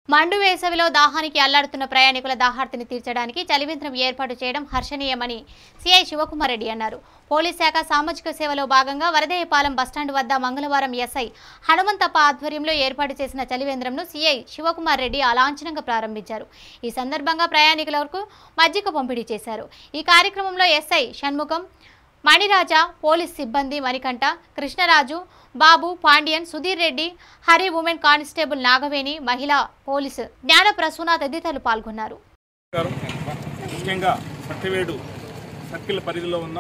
మండు వేసవిలో దాహానికి అల్లాడుతున్న ప్రయాణికుల దాహార్తిని తీర్చడానికి చలివేంద్రం ఏర్పాటు చేయడం హర్షణీయమని సిఐ శివకుమార్ రెడ్డి అన్నారు పోలీస్ శాఖ సామాజిక సేవలో భాగంగా వరదయ్యపాలెం బస్టాండ్ వద్ద మంగళవారం ఎస్ఐ హనుమంతప్ప ఆధ్వర్యంలో ఏర్పాటు చేసిన చలివేంద్రంను సిఐ శివకుమార్ రెడ్డి అలాంఛనంగా ప్రారంభించారు ఈ సందర్భంగా ప్రయాణికులకు మజ్జిగ పంపిణీ చేశారు ఈ కార్యక్రమంలో ఎస్ఐ షణ్ముఖం మణిరాజా పోలీస్ సిబ్బంది మణికంఠ కృష్ణరాజు బాబు పాండ్యన్ సుధీర్ రెడ్డి హరి ఉమెన్ కానిస్టేబుల్ నాగవేణి మహిళా పోలీసు జ్ఞాన ప్రసూన తదితరులు పాల్గొన్నారు గారు ముఖ్యంగా సత్యవేడు సర్కిల్ పరిధిలో ఉన్న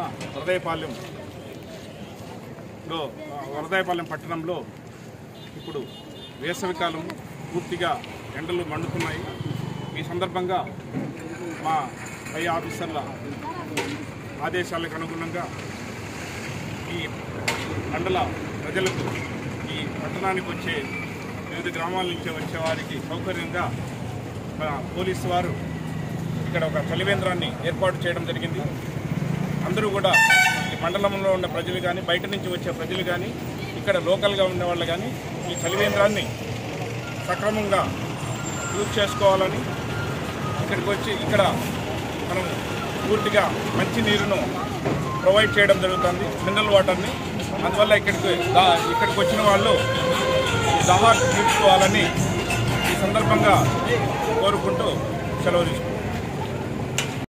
వరదాయపాలెంలో వరదాయపాలెం పట్టణంలో ఇప్పుడు వేసవికాలం పూర్తిగా ఎండలు మండుతున్నాయి ఈ సందర్భంగా మా పై ఆఫీసర్ల ఆదేశాలకు అనుగుణంగా ఈ మండల ప్రజలకు ఈ పట్టణానికి వచ్చే వివిధ గ్రామాల నుంచి వచ్చే వారికి సౌకర్యంగా మన పోలీసు వారు ఇక్కడ ఒక చలివేంద్రాన్ని ఏర్పాటు చేయడం జరిగింది అందరూ కూడా ఈ మండలంలో ఉన్న ప్రజలు కానీ బయట నుంచి వచ్చే ప్రజలు కానీ ఇక్కడ లోకల్గా ఉన్న వాళ్ళు కానీ ఈ చలివేంద్రాన్ని సక్రమంగా యూజ్ చేసుకోవాలని ఇక్కడికి వచ్చి ఇక్కడ మనం పూర్తిగా మంచి నీరును ప్రొవైడ్ చేయడం జరుగుతుంది మినరల్ వాటర్ని అందువల్ల ఇక్కడికి దా- ఇక్కడికి వచ్చిన వాళ్ళు దహా తీర్చుకోవాలని ఈ సందర్భంగా కోరుకుంటూ సెలవు తీసుకుంటాం